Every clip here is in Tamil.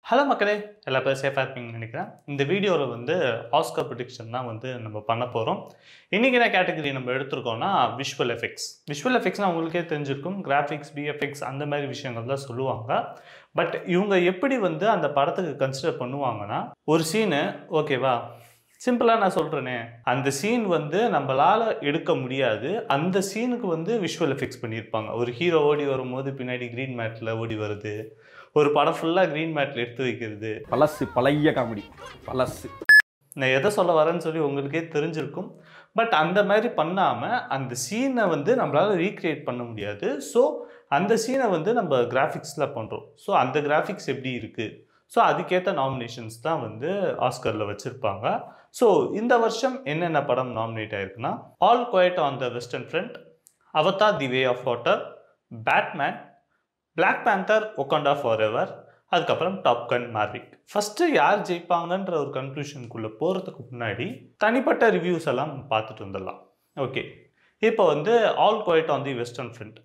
ஹலோ மக்களே எல்லா பேரும் சேஃபாக இருப்பீங்கன்னு நினைக்கிறேன் இந்த வீடியோவில் வந்து ஆஸ்கர் ப்ரிடிக்ஷன் தான் வந்து நம்ம பண்ண போகிறோம் இன்றைக்கி என்ன கேட்டகரி நம்ம எடுத்திருக்கோம்னா விஷுவல் எஃபெக்ட்ஸ் விஷுவல் எஃபெக்ட்ஸ்னால் உங்களுக்கே தெரிஞ்சிருக்கும் கிராஃபிக்ஸ் பிஎஃப்எக்ஸ் அந்த மாதிரி விஷயங்கள் தான் சொல்லுவாங்க பட் இவங்க எப்படி வந்து அந்த படத்துக்கு கன்சிடர் பண்ணுவாங்கன்னா ஒரு சீனு ஓகேவா சிம்பிளாக நான் சொல்கிறேனே அந்த சீன் வந்து நம்மளால் எடுக்க முடியாது அந்த சீனுக்கு வந்து விஷுவல் எஃபெக்ட்ஸ் பண்ணியிருப்பாங்க ஒரு ஹீரோ ஓடி வரும்போது பின்னாடி க்ரீன் மேட்டில் ஓடி வருது ஒரு படம் ஃபுல்லாக க்ரீன் மேட்டில் எடுத்து வைக்கிறது பழசு பழைய காமெடி பழசு நான் எதை சொல்ல வரேன்னு சொல்லி உங்களுக்கே தெரிஞ்சிருக்கும் பட் அந்த மாதிரி பண்ணாமல் அந்த சீனை வந்து நம்மளால் ரீக்ரியேட் பண்ண முடியாது ஸோ அந்த சீனை வந்து நம்ம கிராஃபிக்ஸில் பண்ணுறோம் ஸோ அந்த கிராஃபிக்ஸ் எப்படி இருக்குது ஸோ அதுக்கேற்ற நாமினேஷன்ஸ் தான் வந்து ஆஸ்கரில் வச்சுருப்பாங்க ஸோ இந்த வருஷம் என்னென்ன படம் நாமினேட் ஆயிருக்குன்னா All Quiet on the Western Front Avatar the Way of Water Batman Black Panther Wakanda Forever எவர் அதுக்கப்புறம் டாப் கன் மார்விக் ஃபஸ்ட்டு யார் ஜெயிப்பாங்கன்ற ஒரு கன்க்ளூஷனுக்குள்ளே போகிறதுக்கு முன்னாடி தனிப்பட்ட ரிவ்யூஸ் எல்லாம் பார்த்துட்டு வந்துடலாம் ஓகே இப்போ வந்து All Quiet on the Western Front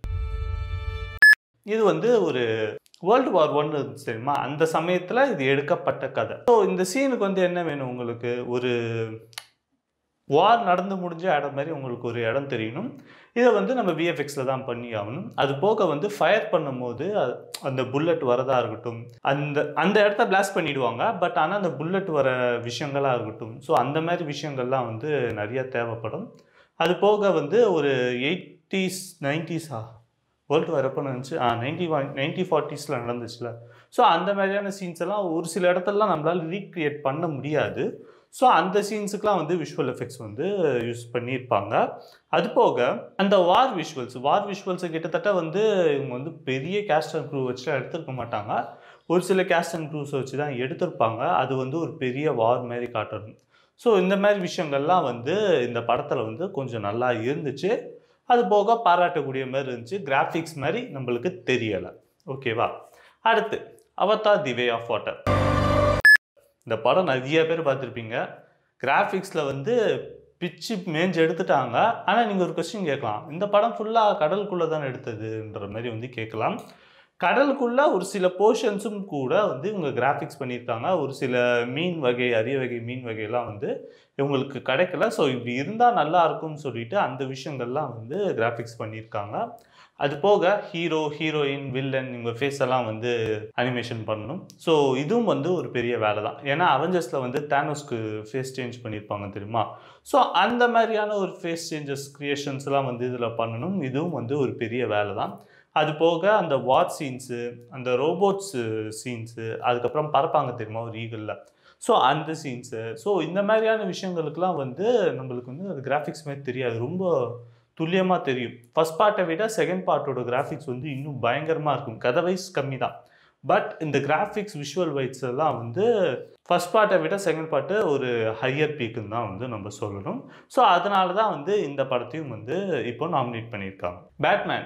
இது வந்து ஒரு வேர்ல்டு வார் ஒன் இருந்துச்சு தெரியுமா அந்த சமயத்தில் இது எடுக்கப்பட்ட கதை ஸோ இந்த சீனுக்கு வந்து என்ன வேணும் உங்களுக்கு ஒரு வார் நடந்து முடிஞ்ச இடம் மாதிரி உங்களுக்கு ஒரு இடம் தெரியணும் இதை வந்து நம்ம விஎஃப்எக்ஸில் தான் பண்ணி ஆகணும் அது போக வந்து ஃபயர் பண்ணும்போது அது- அந்த புல்லட் வரதா இருக்கட்டும் அந்த அந்த இடத்த பிளாஸ்ட் பண்ணிடுவாங்க பட் ஆனால் அந்த புல்லட் வர விஷயங்களாக இருக்கட்டும் ஸோ அந்த மாதிரி விஷயங்கள்லாம் வந்து நிறைய தேவைப்படும் அது போக வந்து ஒரு எயிட்டிஸ் நைன்டிஸா வேர்ல்டு வரப்போ நினச்சி ஆ நைன்டி ஒன் நைன்டி ஃபார்ட்டிஸில் நடந்துச்சுல ஸோ அந்த மாதிரியான சீன்ஸ் எல்லாம் ஒரு சில இடத்துலலாம் நம்மளால் ரீக்ரியேட் பண்ண முடியாது ஸோ அந்த சீன்ஸுக்கெலாம் வந்து விஷுவல் எஃபெக்ட்ஸ் வந்து யூஸ் பண்ணியிருப்பாங்க அது போக அந்த வார் விஷுவல்ஸ் வார் விஷுவல்ஸை கிட்டத்தட்ட வந்து இவங்க வந்து பெரிய கேஸ்ட் அண்ட் க்ரூ வச்சுலாம் எடுத்திருக்க மாட்டாங்க ஒரு சில கேஸ்ட் அண்ட் க்ரூஸ் வச்சு தான் எடுத்திருப்பாங்க அது வந்து ஒரு பெரிய வார் மாதிரி காட்டணும் ஸோ இந்த மாதிரி விஷயங்கள்லாம் வந்து இந்த படத்தில் வந்து கொஞ்சம் நல்லா இருந்துச்சு அது போக பாராட்டக்கூடிய மாதிரி இருந்துச்சு கிராஃபிக்ஸ் மாதிரி நம்மளுக்கு தெரியலை ஓகேவா அடுத்து அவதா தி வே ஆஃப் வாட்டர் இந்த படம் நிறைய பேர் பார்த்துருப்பீங்க கிராஃபிக்ஸில் வந்து பிச்சு மேஞ்சு எடுத்துட்டாங்க ஆனால் நீங்கள் ஒரு கொஸ்டின் கேட்கலாம் இந்த படம் ஃபுல்லாக கடலுக்குள்ளே தானே எடுத்ததுன்ற மாதிரி வந்து கேட்கலாம் கடலுக்குள்ளே ஒரு சில போர்ஷன்ஸும் கூட வந்து இவங்க கிராஃபிக்ஸ் பண்ணியிருக்காங்க ஒரு சில மீன் வகை அரிய வகை மீன் வகையெல்லாம் வந்து இவங்களுக்கு கிடைக்கல ஸோ இப்படி இருந்தால் நல்லா இருக்கும்னு சொல்லிட்டு அந்த விஷயங்கள்லாம் வந்து கிராஃபிக்ஸ் பண்ணியிருக்காங்க அது போக ஹீரோ ஹீரோயின் வில்லன் இவங்க ஃபேஸ் எல்லாம் வந்து அனிமேஷன் பண்ணணும் ஸோ இதுவும் வந்து ஒரு பெரிய வேலை தான் ஏன்னா அவெஞ்சர்ஸில் வந்து தேனோஸ்க்கு ஃபேஸ் சேஞ்ச் பண்ணியிருப்பாங்க தெரியுமா ஸோ அந்த மாதிரியான ஒரு ஃபேஸ் சேஞ்சஸ் க்ரியேஷன்ஸ்லாம் வந்து இதில் பண்ணணும் இதுவும் வந்து ஒரு பெரிய வேலை தான் அது போக அந்த வார் சீன்ஸு அந்த ரோபோட்ஸ் சீன்ஸு அதுக்கப்புறம் பறப்பாங்க தெரியுமா ஒரு ஈகிளில் ஸோ அந்த சீன்ஸு ஸோ இந்த மாதிரியான விஷயங்களுக்குலாம் வந்து நம்மளுக்கு வந்து அது கிராஃபிக்ஸ் மாதிரி தெரியாது ரொம்ப துல்லியமாக தெரியும் ஃபர்ஸ்ட் பார்ட்டை விட செகண்ட் பார்ட்டோட கிராஃபிக்ஸ் வந்து இன்னும் பயங்கரமாக இருக்கும் கதை வைஸ் கம்மி தான் பட் இந்த கிராஃபிக்ஸ் விஷுவல் வைட்ஸ் எல்லாம் வந்து ஃபர்ஸ்ட் பார்ட்டை விட செகண்ட் பார்ட்டு ஒரு ஹையர் பீக்குன்னு தான் வந்து நம்ம சொல்லணும் ஸோ அதனால தான் வந்து இந்த படத்தையும் வந்து இப்போ நாமினேட் பண்ணியிருக்காங்க பேட்மேன்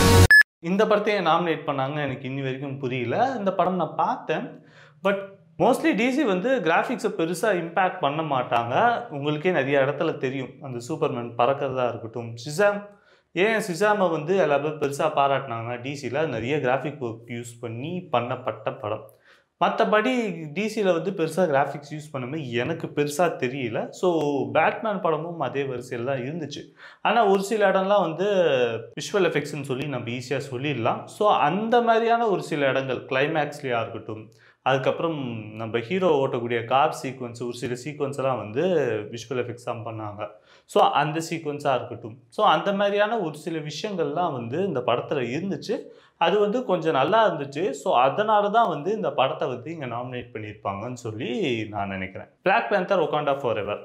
இந்த படத்தையும் நாமினேட் பண்ணாங்க எனக்கு இன்னி வரைக்கும் புரியல இந்த படம் நான் பார்த்தேன் பட் மோஸ்ட்லி டிசி வந்து கிராஃபிக்ஸை பெருசாக இம்பேக்ட் பண்ண மாட்டாங்க உங்களுக்கே நிறைய இடத்துல தெரியும் அந்த சூப்பர்மேன் பறக்கிறதா இருக்கட்டும் சிசாம் ஏன் சிசாமை வந்து எல்லா பேரும் பெருசாக பாராட்டினாங்க டிசியில் நிறைய கிராஃபிக் ஒர்க் யூஸ் பண்ணி பண்ணப்பட்ட படம் மற்றபடி டிசியில் வந்து பெருசாக கிராஃபிக்ஸ் யூஸ் பண்ணமே எனக்கு பெருசாக தெரியல ஸோ பேட்மேன் படமும் அதே வரிசையில் தான் இருந்துச்சு ஆனால் ஒரு சில இடம்லாம் வந்து விஷுவல் எஃபெக்ட்ஸ்னு சொல்லி நம்ம ஈஸியாக சொல்லிடலாம் ஸோ அந்த மாதிரியான ஒரு சில இடங்கள் கிளைமேக்ஸ்லையாக இருக்கட்டும் அதுக்கப்புறம் நம்ம ஹீரோ ஓட்டக்கூடிய கார் சீக்வன்ஸ் ஒரு சில சீக்வன்ஸ் எல்லாம் வந்து விஷுவல் எஃபெக்ட்ஸ் தான் பண்ணாங்க ஸோ அந்த சீக்வன்ஸாக இருக்கட்டும் ஸோ அந்த மாதிரியான ஒரு சில விஷயங்கள்லாம் வந்து இந்த படத்தில் இருந்துச்சு அது வந்து கொஞ்சம் நல்லா இருந்துச்சு ஸோ அதனால தான் வந்து இந்த படத்தை வந்து இங்கே நாமினேட் பண்ணியிருப்பாங்கன்னு சொல்லி நான் நினைக்கிறேன் பிளாக் பேந்தர் ஒகாண்டா ஃபார் எவர்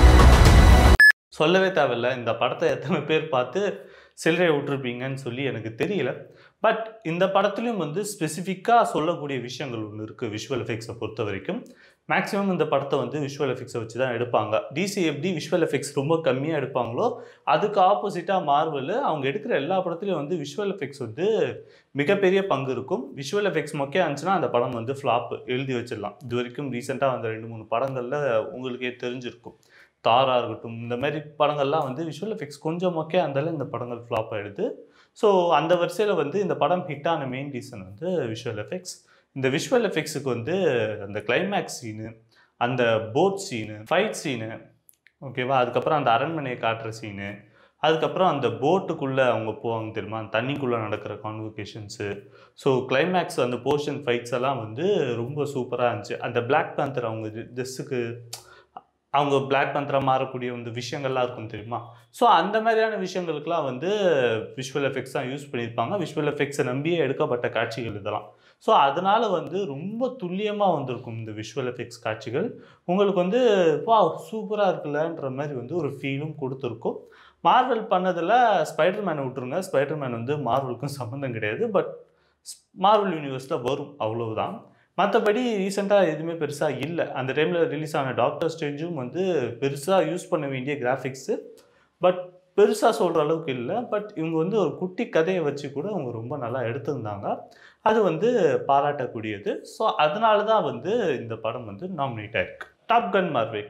சொல்லவே தேவையில்ல இந்த படத்தை எத்தனை பேர் பார்த்து சில்லறை விட்டுருப்பீங்கன்னு சொல்லி எனக்கு தெரியல பட் இந்த படத்துலையும் வந்து ஸ்பெசிஃபிக்காக சொல்லக்கூடிய விஷயங்கள் ஒன்று இருக்குது விஷுவல் எஃபெக்ட்ஸை பொறுத்த வரைக்கும் மேக்ஸிமம் இந்த படத்தை வந்து விஷுவல் எஃபெக்ட்ஸை வச்சு தான் எடுப்பாங்க டிசி எப்படி விஷுவல் எஃபெக்ட்ஸ் ரொம்ப கம்மியாக எடுப்பாங்களோ அதுக்கு ஆப்போசிட்டாக மார்வல் அவங்க எடுக்கிற எல்லா படத்துலையும் வந்து விஷுவல் எஃபெக்ட்ஸ் வந்து மிகப்பெரிய பங்கு இருக்கும் விஷுவல் எஃபெக்ட்ஸ் மொக்கையாக இருந்துச்சுன்னா அந்த படம் வந்து ஃப்ளாப் எழுதி வச்சிடலாம் இது வரைக்கும் ரீசெண்டாக வந்த ரெண்டு மூணு படங்களில் உங்களுக்கே தெரிஞ்சிருக்கும் தாரா இருக்கட்டும் இந்த மாதிரி படங்கள்லாம் வந்து விஷுவல் எஃபெக்ட்ஸ் கொஞ்சம் மொக்கையாக இருந்தாலும் இந்த படங்கள் ஃப்ளாப் ஆகிடுது ஸோ அந்த வரிசையில் வந்து இந்த படம் ஹிட்டான மெயின் ரீசன் வந்து விஷுவல் எஃபெக்ட்ஸ் இந்த விஷுவல் எஃபெக்ட்ஸுக்கு வந்து அந்த கிளைமேக்ஸ் சீனு அந்த போட் சீனு ஃபைட் சீனு ஓகேவா அதுக்கப்புறம் அந்த அரண்மனையை காட்டுற சீனு அதுக்கப்புறம் அந்த போட்டுக்குள்ளே அவங்க போவாங்க தெரியுமா அந்த தண்ணிக்குள்ளே நடக்கிற கான்வொகேஷன்ஸு ஸோ கிளைமேக்ஸ் அந்த போர்ஷன் ஃபைட்ஸ் எல்லாம் வந்து ரொம்ப சூப்பராக இருந்துச்சு அந்த Black Panther அவங்க ட்ரெஸ்ஸுக்கு அவங்க Black Panther மாறக்கூடிய இந்த விஷயங்கள்லாம் இருக்கும் தெரியுமா ஸோ அந்த மாதிரியான விஷயங்களுக்குலாம் வந்து விஷுவல் எஃபெக்ட்ஸ் தான் யூஸ் பண்ணியிருப்பாங்க விஷுவல் எஃபெக்ட்ஸை நம்பியே எடுக்கப்பட்ட காட்சிகள் இதெல்லாம் ஸோ அதனால வந்து ரொம்ப துல்லியமாக வந்திருக்கும் இந்த விஷுவல் எஃபெக்ட்ஸ் காட்சிகள் உங்களுக்கு வந்து வா சூப்பராக இருக்குல்லன்ற மாதிரி வந்து ஒரு ஃபீலும் கொடுத்துருக்கும் மார்வல் பண்ணதில் ஸ்பைடர்மேனை விட்டுருங்க ஸ்பைடர்மேன் வந்து மார்வலுக்கும் சம்மந்தம் கிடையாது பட் மார்வல் யூனிவர்ஸில் வரும் அவ்வளவுதான் மற்றபடி ரீசெண்டாக எதுவுமே பெருசாக இல்லை அந்த டைமில் ரிலீஸ் ஆன டாக்டர் ஸ்டேஞ்சும் வந்து பெருசாக யூஸ் பண்ண வேண்டிய கிராஃபிக்ஸு பட் பெருசாக சொல்கிற அளவுக்கு இல்லை பட் இவங்க வந்து ஒரு குட்டி கதையை வச்சு கூட அவங்க ரொம்ப நல்லா எடுத்திருந்தாங்க அது வந்து பாராட்டக்கூடியது ஸோ அதனால தான் வந்து இந்த படம் வந்து நாமினேட் ஆயிருக்கு டாப் கன் மார்வே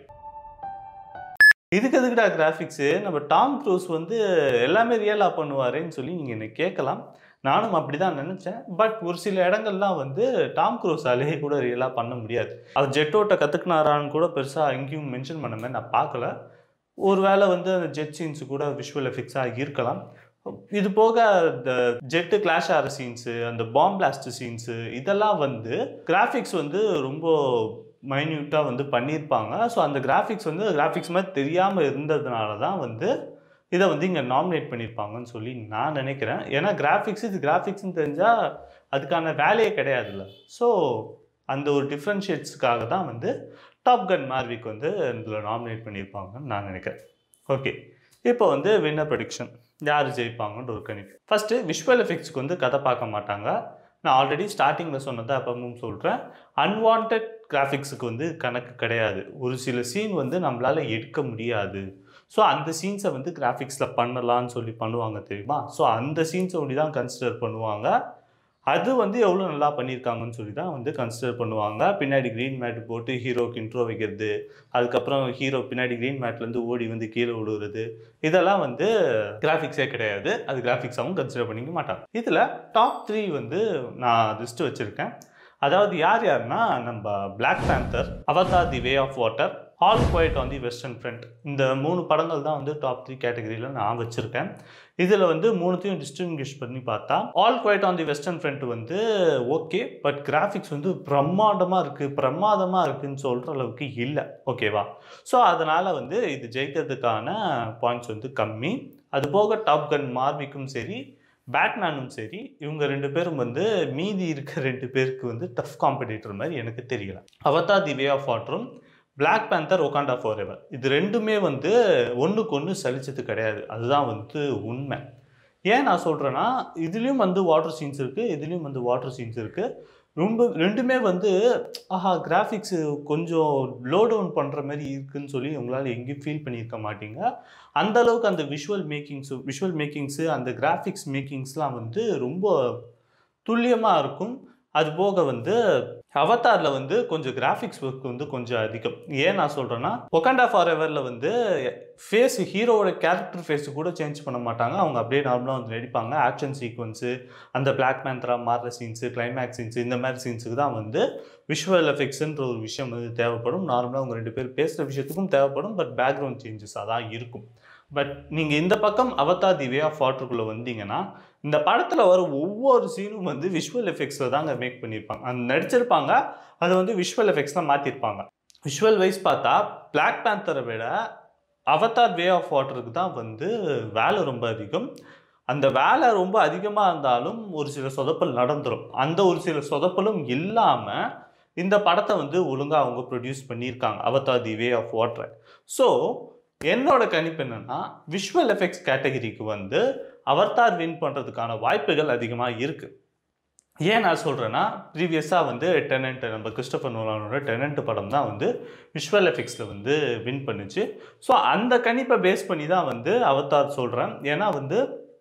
இதுக்கு எதுக்குடா கிராஃபிக்ஸு நம்ம டாம் க்ரூஸ் வந்து எல்லாமே ரியலாக பண்ணுவாரேன்னு சொல்லி நீங்கள் என்னை கேட்கலாம் நானும் அப்படி தான் நினச்சேன் பட் ஒரு சில இடங்கள்லாம் வந்து டாம் க்ரூஸாலே கூட ரியலாக பண்ண முடியாது அவர் ஜெட்டோட்டை கற்றுக்கினாரான்னு கூட பெருசாக எங்கேயும் மென்ஷன் பண்ண மாதிரி நான் பார்க்கல ஒருவேளை வந்து அந்த ஜெட் சீன்ஸு கூட விஷுவல் எஃபெக்ட்ஸாக இருக்கலாம் இது போக இந்த ஜெட்டு கிளாஷ் ஆகிற சீன்ஸு அந்த பாம் பிளாஸ்ட் சீன்ஸு இதெல்லாம் வந்து கிராஃபிக்ஸ் வந்து ரொம்ப மைன்யூட்டாக வந்து பண்ணியிருப்பாங்க ஸோ அந்த கிராஃபிக்ஸ் வந்து கிராஃபிக்ஸ் மாதிரி தெரியாமல் இருந்ததுனால தான் வந்து இதை வந்து இங்கே நாமினேட் பண்ணியிருப்பாங்கன்னு சொல்லி நான் நினைக்கிறேன் ஏன்னா கிராஃபிக்ஸ் இது கிராஃபிக்ஸ்னு தெரிஞ்சால் அதுக்கான வேலையே கிடையாதுல்ல ஸோ அந்த ஒரு டிஃப்ரென்ஷியேட்ஸுக்காக தான் வந்து டாப் கன் மார்விக் வந்து இதில் நாமினேட் பண்ணியிருப்பாங்கன்னு நான் நினைக்கிறேன் ஓகே இப்போ வந்து வின்னர் ப்ரொடிக்ஷன் யார் ஜெயிப்பாங்கன்ற ஒரு கணிப்பு ஃபஸ்ட்டு விஷுவல் எஃபெக்ட்ஸ்க்கு வந்து கதை பார்க்க மாட்டாங்க நான் ஆல்ரெடி ஸ்டார்டிங்கில் சொன்னதை அப்பவும் சொல்கிறேன் அன்வான்ட் கிராஃபிக்ஸுக்கு வந்து கணக்கு கிடையாது ஒரு சில சீன் வந்து நம்மளால் எடுக்க முடியாது ஸோ அந்த சீன்ஸை வந்து கிராஃபிக்ஸில் பண்ணலான்னு சொல்லி பண்ணுவாங்க தெரியுமா ஸோ அந்த சீன்ஸை ஒண்டி தான் கன்சிடர் பண்ணுவாங்க அது வந்து எவ்வளோ நல்லா பண்ணியிருக்காங்கன்னு சொல்லி தான் வந்து கன்சிடர் பண்ணுவாங்க பின்னாடி க்ரீன் மேட் போட்டு ஹீரோக்கு இன்ட்ரோ வைக்கிறது அதுக்கப்புறம் ஹீரோ பின்னாடி க்ரீன் மேட்லேருந்து ஓடி வந்து கீழே விடுறது இதெல்லாம் வந்து கிராஃபிக்ஸே கிடையாது அது கிராஃபிக்ஸாகவும் கன்சிடர் பண்ணிக்க மாட்டாங்க இதில் டாப் த்ரீ வந்து நான் லிஸ்ட்டு வச்சுருக்கேன் அதாவது யார் யாருன்னா நம்ம Black Panther Avatar the Way of Water All Quiet on the Western Front இந்த மூணு படங்கள் தான் வந்து டாப் த்ரீ கேட்டகரியில் நான் வச்சுருக்கேன் இதில் வந்து மூணுத்தையும் டிஸ்டிங்விஷ் பண்ணி பார்த்தா All Quiet on the Western Front வந்து ஓகே பட் கிராஃபிக்ஸ் வந்து பிரம்மாண்டமாக இருக்குது பிரமாதமாக இருக்குன்னு சொல்கிற அளவுக்கு இல்லை ஓகேவா ஸோ அதனால் வந்து இது ஜெயிக்கிறதுக்கான பாயிண்ட்ஸ் வந்து கம்மி அது போக டாப் கன் மார்விக்கும் சரி பேட்மேனும் சரி இவங்க ரெண்டு பேரும் வந்து மீதி இருக்க ரெண்டு பேருக்கு வந்து டஃப் காம்படிட்டர் மாதிரி எனக்கு தெரியல அவதா தி வே ஆஃப் வாட்டரும் பிளாக் பேந்தர் ஒகாண்டா ஃபார் எவர் இது ரெண்டுமே வந்து ஒன்றுக்கு ஒன்று சலிச்சது கிடையாது அதுதான் வந்து உண்மை ஏன் நான் சொல்கிறேன்னா இதுலேயும் வந்து வாட்டர் சீன்ஸ் இருக்குது இதுலேயும் வந்து வாட்டர் சீன்ஸ் இருக்குது ரொம்ப ரெண்டுமே வந்து ஆஹா கிராஃபிக்ஸு கொஞ்சம் லோ டவுன் பண்ணுற மாதிரி இருக்குன்னு சொல்லி உங்களால் எங்கேயும் ஃபீல் பண்ணியிருக்க மாட்டீங்க அந்த அளவுக்கு அந்த விஷுவல் மேக்கிங்ஸு விஷுவல் மேக்கிங்ஸு அந்த கிராஃபிக்ஸ் மேக்கிங்ஸ்லாம் வந்து ரொம்ப துல்லியமாக இருக்கும் அது போக வந்து அவதாரில் வந்து கொஞ்சம் கிராஃபிக்ஸ் ஒர்க் வந்து கொஞ்சம் அதிகம் ஏன் நான் சொல்கிறேன்னா ஒகாண்டா ஃபார் எவரில் வந்து ஃபேஸ் ஹீரோவோட கேரக்டர் ஃபேஸு கூட சேஞ்ச் பண்ண மாட்டாங்க அவங்க அப்படியே நார்மலாக வந்து நடிப்பாங்க ஆக்ஷன் சீக்வன்ஸு அந்த பிளாக் மேந்த்ரா மாறுற சீன்ஸு கிளைமேக்ஸ் சீன்ஸு இந்த மாதிரி சீன்ஸுக்கு தான் வந்து விஷுவல் எஃபெக்ட்ஸுன்ற ஒரு விஷயம் வந்து தேவைப்படும் நார்மலாக அவங்க ரெண்டு பேர் பேசுகிற விஷயத்துக்கும் தேவைப்படும் பட் பேக்ரவுண்ட் சேஞ்சஸாக தான் இருக்கும் பட் நீங்கள் இந்த பக்கம் அவதா தி வே ஆஃப் வாட்டருக்குள்ளே வந்தீங்கன்னா இந்த படத்தில் வர ஒவ்வொரு சீனும் வந்து விஷுவல் எஃபெக்ட்ஸில் தாங்க மேக் பண்ணியிருப்பாங்க அந்த நடிச்சிருப்பாங்க அதை வந்து விஷுவல் எஃபெக்ட்ஸ்லாம் மாற்றிருப்பாங்க விஷுவல் வைஸ் பார்த்தா பிளாக் பேந்தரை விட அவதார் வே ஆஃப் வாட்டருக்கு தான் வந்து வேலை ரொம்ப அதிகம் அந்த வேலை ரொம்ப அதிகமாக இருந்தாலும் ஒரு சில சொதப்பல் நடந்துடும் அந்த ஒரு சில சொதப்பலும் இல்லாமல் இந்த படத்தை வந்து ஒழுங்காக அவங்க ப்ரொடியூஸ் பண்ணியிருக்காங்க அவதார் தி வே ஆஃப் வாட்டரை ஸோ என்னோட கணிப்பு என்னன்னா விஷுவல் எஃபெக்ட்ஸ் கேட்டகரிக்கு வந்து அவர்தார் வின் பண்ணுறதுக்கான வாய்ப்புகள் அதிகமாக இருக்குது ஏன் நான் சொல்கிறேன்னா ப்ரீவியஸாக வந்து டெனண்ட் நம்ம கிறிஸ்டபர் நோலானோட டெனண்ட் படம் தான் வந்து விஷுவல் எஃபெக்ட்ஸில் வந்து வின் பண்ணுச்சு ஸோ அந்த கணிப்பை பேஸ் பண்ணி தான் வந்து அவதார் சொல்கிறேன் ஏன்னா வந்து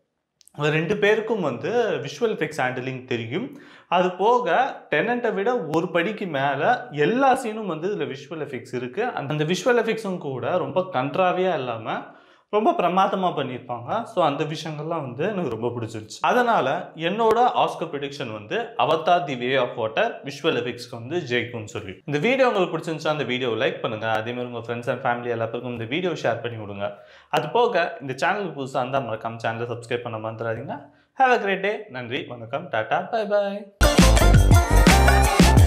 ரெண்டு பேருக்கும் வந்து விஷுவல் எஃபெக்ட்ஸ் ஹேண்டிலிங் தெரியும் அது போக டெனண்ட்டை விட ஒரு படிக்கு மேலே எல்லா சீனும் வந்து இதில் விஷுவல் எஃபெக்ட்ஸ் இருக்குது அந்த விஷுவல் எஃபெக்ட்ஸும் கூட ரொம்ப கன்ட்ராவியாக இல்லாமல் ரொம்ப பிரமாதமாக பண்ணியிருப்பாங்க ஸோ அந்த விஷயங்கள்லாம் வந்து எனக்கு ரொம்ப பிடிச்சிருச்சு அதனால் என்னோட ஆஸ்கர் ப்ரிடிக்ஷன் வந்து Avatar the Way of Water visual எஃபெக்ட்ஸ்க்கு வந்து ஜெயிக்கும்னு சொல்லி இந்த வீடியோ உங்களுக்கு பிடிச்சிருந்துச்சா அந்த வீடியோ லைக் பண்ணுங்கள் அதேமாதிரி உங்கள் ஃப்ரெண்ட்ஸ் அண்ட் ஃபேமிலி எல்லாத்துக்கும் இந்த வீடியோ ஷேர் பண்ணி விடுங்க அது போக இந்த சேனலுக்கு புதுசாக இருந்தால் மறக்காம சேனலை சப்ஸ்கிரைப் பண்ண மறந்துடாதீங்க ஹேவ் அ கிரேட் டே நன்றி வணக்கம் டாடா பை பாய்